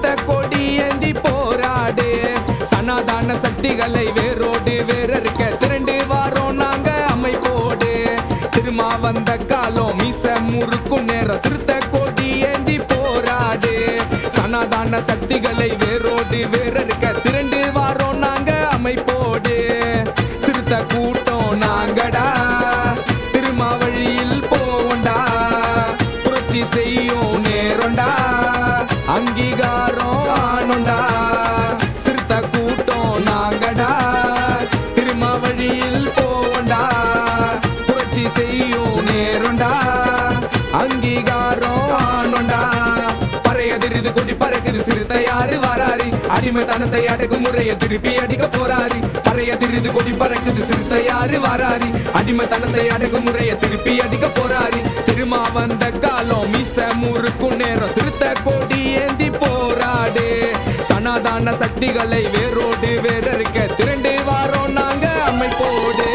சிறுத்த கொடி ஏந்தி போராடு சனாதான சக்திகளை வேரோடு வேறறுக்க திரண்டு வாரோம் நாங்க அமைப்போடு திருமா வந்த காலம் மீச முறுக்கும் நேரம் சிறுத்த கொடி ஏந்தி போராடு சனாதான சக்திகளை வேரோடு வேறறுக்க திரண்டு வாரோம் நாங்க அமைப்போடு சிறுத்த கூட்டம் நாங்கடா திருமாவழியில் போவோண்டா புரட்சி செய்யும் நேரம்டா அங்கீகாரம் ஆனோண்டா சிறுத்த கூட்டம் நாங்கடா திருமாவழியில் போவோண்டா புரட்சி செய்யும் நேரம்டா அங்கீகாரம் ஆனோண்டா பறையதிரிது கொடி பறக்குது சிறுத்தை யாரு வராரி அடிமைத்தனத்தை அடக்கும் முறைய திருப்பி அடிக்க போறாரி பறையதிரிது கொடி பறக்குது சிறுத்தை யாரு வராரி அடிமைத்தனத்தை அடக்கும் முறைய திருப்பி அடிக்க போறாரி திருமா வந்த காலம் மிச முறுக்கும் நேரம் சிறுத்த கொடி ஏந்தி போராடு சனாதான சக்திகளை வேரோடு வேறறுக்க திரண்டு வாரோம் நாங்க அமைப்போடு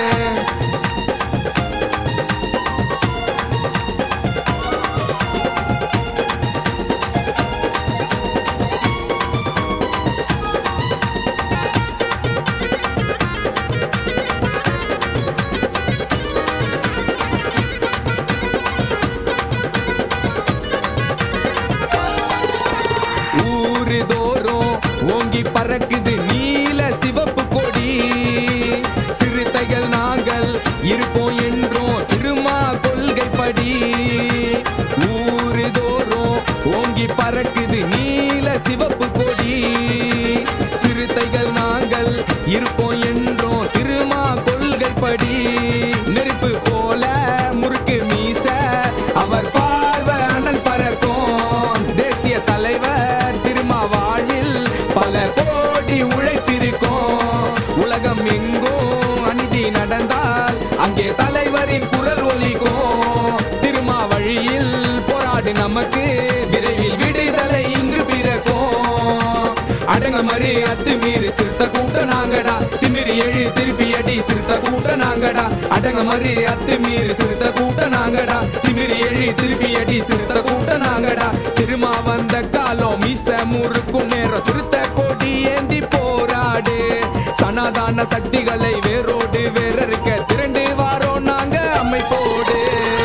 ஊரு தோறும் ஓங்கி பறக்குது நீல சிவப்பு கொடி சிறுத்தைகள் நாங்கள் இருப்போம் என்றும் திருமா கொள்கைப்படி ஊரு தோறும் ஓங்கி பறக்குது நீல சிவப்பு கொடி சிறுத்தைகள் நாங்கள் இருப்போம் என்றும் திருமா கொள்கைப்படி நெருப்பு போல முறுக்கு மீச அவர் பார்வை அனல் பறக்கும் தேசிய தலைவர் திருமாவாழில் பல கோடி உழைப்பிருக்கும் உலகம் எங்கும் அநீதி நடந்தால் அங்கே தலைவரின் குரல் ஒலிக்கும் திருமாவழியில் போராடு நமக்கு விரைவில் விடுதலை இங்கு பிறக்கும் அடங்க மறு அத்து மீறி சிறுத்த கூட்ட நாங்கடா திமிரி எழு திருப்பி அடி சிறுத்த கூட்ட நாங்கடா அடங்க மறு அத்து மீறி சிறுத்த கூட்ட நாங்கடா திமிரி எழு திருப்பி அடி சிறுத்த கூட்ட நாங்கடா திருமா வந்த காலம் மீச முறுக்கும் நேரம் சிறுத்த கொடி ஏந்தி போராடு சனாதான சக்திகளை வேரோடு வேறறுக்க திரண்டு வாரோம் நாங்க அமைப்போடு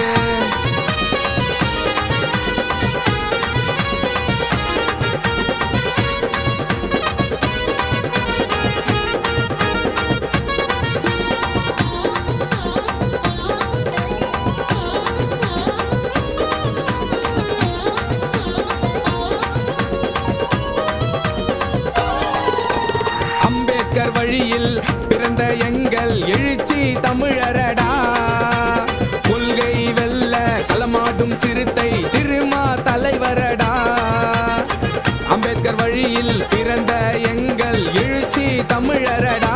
அம்பேத்கர் வழியில் பிறந்த எங்கள் எழுச்சி தமிழரடா கொள்கை வெல்ல களமாடும் சிறுத்தை திருமா தலைவரடா அம்பேத்கர் வழியில் பிறந்த எங்கள் எழுச்சி தமிழரடா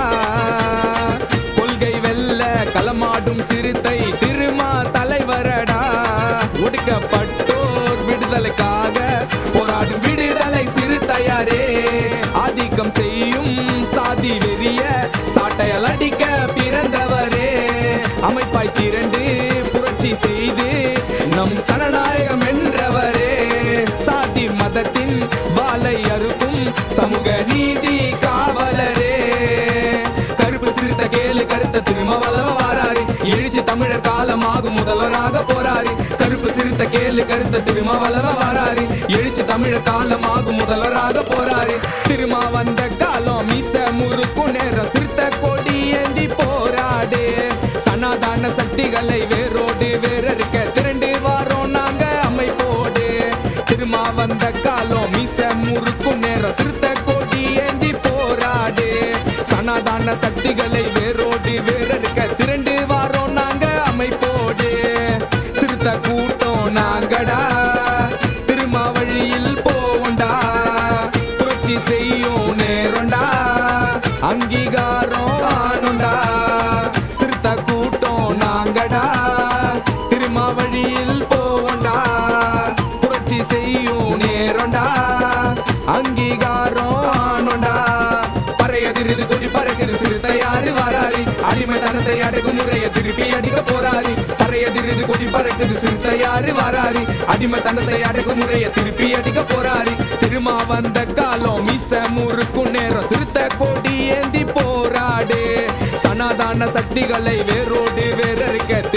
கொள்கை வெல்ல களமாடும் சிறுத்தை திருமா தலைவரடா ஒடுக்கப்பட்டோர் விடுதலைக்காக போராடும் விடுதலை சிறுத்தையாரே ஆதிக்கம் செய்யும் சாதி வெறிய சாட்டையல் அடிக்க பிறந்தவரே அமைப்பாய் திரண்டு புரட்சி செய்து நம் சனநாயகம் என்றவரே சாதி மதத்தின் வாளை அறுக்கும் சமூக நீதி காவலரே கருப்பு சிறுத்த கேளு கருத்த திரும்ப வல்லவ வாராரு எழுச்சி தமிழர் காலமாகும் முதல்வராக போராரு கருப்பு சிறுத்த கேளு கருத்த திரும்ப வல்லவ வாராரு எழுச்சி தமிழர் காலமாகும் முதல்வராக போராரு திருமா வந்த காலம் மீச முறுக்கும் நேரம் சிறுத்த கொடி ஏந்தி போராடு சனாதான சக்திகளை வேரோடு வேறறுக்க திரண்டு வாரோம் நாங்க அமைப்போடு திருமா வந்த காலம் மீச முறுக்கும் நேரம் சிறுத்த கொடி ஏந்தி போராடு சனாதான சக்திகளை வேரோடு வேறறுக்க திரண்டு வாரோம் நாங்க அமைப்போடு சிறுத்த கூட்டம் நாங்கடா திருமாவழியில் போவோண்டா புரட்சி செய்யும் நேரம்டா அங்கீகாரம் ஆனோண்டா சிறுத்த கூட்டம் நாங்கடா திருமாவழியில் போவோண்டா புரட்சி செய்யும் நேரம்டா அங்கீகாரம் ஆனோண்டா பறையதிரிது கொடி பறக்குது சிறுத்தை யாரு வராரி அடிமைத்தனத்தை அடக்கும் முறைய திருப்பி அடிக்க போறாரி பறையதிருது கொடி பறக்குது சிறுத்தை யாரு வராரு அடிமை தனத்தை அடக்கும் முறைய திருப்பி அடிக்க போறாரு திருமா வந்த காலம் மீச முறுக்கும் நேரம் சிறுத்தை கொடி ஏந்தி போராடு சனாதான சக்திகளை வேரோடு வேறறுக்க